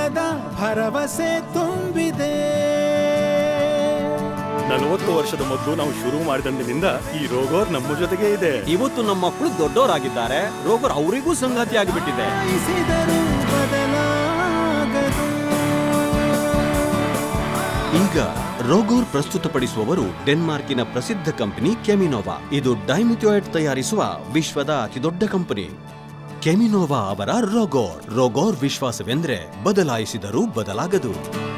ಕಾಲದ ಭರವಸೆ ತುಂಬಿದೆ ನಲವತ್ತು ವರ್ಷದ ಮೊದಲು ನಾವು ಶುರು ಮಾಡಿದಂದಿನಿಂದ ಈ ರೋಗೋರ್ ನಮ್ಮ ಜೊತೆಗೆ ಇದೆ ಇವತ್ತು ನಮ್ಮ ಮಕ್ಕಳು ದೊಡ್ಡವರಾಗಿದ್ದಾರೆ ರೋಗರ್ ಅವರಿಗೂ ಸಂಗಾತಿ ಆಗಿಬಿಟ್ಟಿದೆ ಬಯಸಿದರೂ ಬದಲಾಗದು ಈಗ ರೋಗೋರ್ ಪ್ರಸ್ತುತಪಡಿಸುವವರು ಡೆನ್ಮಾರ್ಕಿನ ಪ್ರಸಿದ್ಧ ಕಂಪನಿ ಕೆಮಿನೋವಾ ಇದು ಡೈಮಿಥಿಯೋಯಿಡ್ ತಯಾರಿಸುವ ವಿಶ್ವದ ಅತಿದೊಡ್ಡ ಕಂಪನಿ ಕೆಮಿನೋವಾ ಅವರ ರೋಗೋರ್ ರೋಗೋರ್ ವಿಶ್ವಾಸವೆಂದ್ರೆ ಬದಲಾಯಿಸಿದರೂ ಬದಲಾಗದು